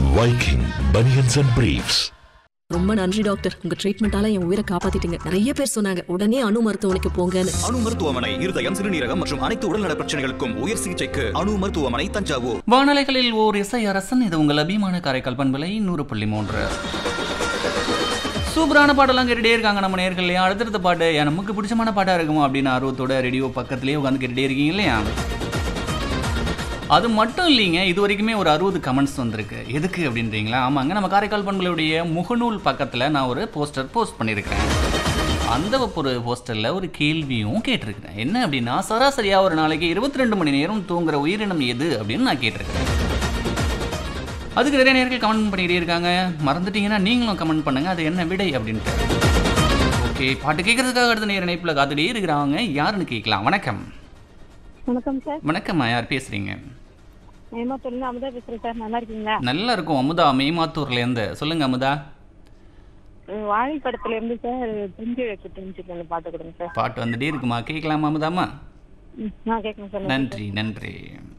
Viking Bunions and Briefs. ரொம்ப நன்றி doctor உங்க ட்ரீட்மெண்டால என் உயிரை காப்பாத்திட்டீங்க நிறைய பேர் சொன்னாங்க உடனே அணு மருத்துவமனைக்கு போங்கன்னு அணு மருத்துவமனை இருதயம் சிறுநீரகம் மற்றும் அனைத்து உடல்நல பிரச்சனைகளுக்கும் உயர் சிகிச்சைக்கு அணு மருத்துவமனை தஞ்சாவூர் வானலைகளில் ஓர் இசை அரசன் இது உங்கள் அபிமான காரைக்கால் பண்பலை நூறு புள்ளி மூன்று சூப்பரான பாட்டெல்லாம் கேட்டுட்டே இருக்காங்க நம்ம நேர்கள் இல்லையா அடுத்தடுத்த பாட்டு ஏன் நமக்கு பிடிச்சமான பாட்டாக இருக்குமோ அப்படின்னு ஆர்வத்தோட ரேடியோ பக்கத்துலேயே உட்காந்து கேட்டுட்டே இருக்கீங்க இல்லையா அது மட்டும் இல்லைங்க இது வரைக்குமே ஒரு அறுபது கமெண்ட்ஸ் வந்திருக்கு எதுக்கு அப்படின்றீங்களா ஆமாங்க நம்ம காரைக்கால் பண்பலையுடைய முகநூல் பக்கத்தில் நான் ஒரு போஸ்டர் போஸ்ட் பண்ணியிருக்கிறேன் அந்த ஒரு போஸ்டரில் ஒரு கேள்வியும் கேட்டிருக்கிறேன் என்ன அப்படின்னா சராசரியாக ஒரு நாளைக்கு இருபத்தி ரெண்டு மணி நேரம் தூங்குற உயிரினம் எது அப்படின்னு நான் கேட்டிருக்கிறேன் அதுக்கு நிறைய நேர்கள் கமெண்ட் பண்ணிக்கிட்டே இருக்காங்க மறந்துட்டீங்கன்னா நீங்களும் கமெண்ட் பண்ணுங்க அது என்ன விடை அப்படின்ட்டு ஓகே பாட்டு கேட்கறதுக்காக அடுத்த நேர இணைப்பில் காத்துட்டே இருக்கிறாங்க யாருன்னு கேட்கலாம் வணக்கம் வணக்கம் சார் வணக்கம்மா யார் பேசுறீங்க ஏமாத்தூர்ல அமுதா பேசுறேன் சார் நல்லா இருக்கீங்களா நல்லா இருக்கும் அமுதா மேமாத்தூர்லேருந்து சொல்லுங்க அமுதா உம், வாழை படத்துல இருந்து சார் தெரிஞ்சு வைக்க தெரிஞ்சு கொஞ்சம் பாட்டு கொடுங்க சார் பாட்டு வந்துட்டே இருக்குமா கேட்கலாமா அமுதாமா ம், நான் கேட்கணும் சார் நன்றி நன்றி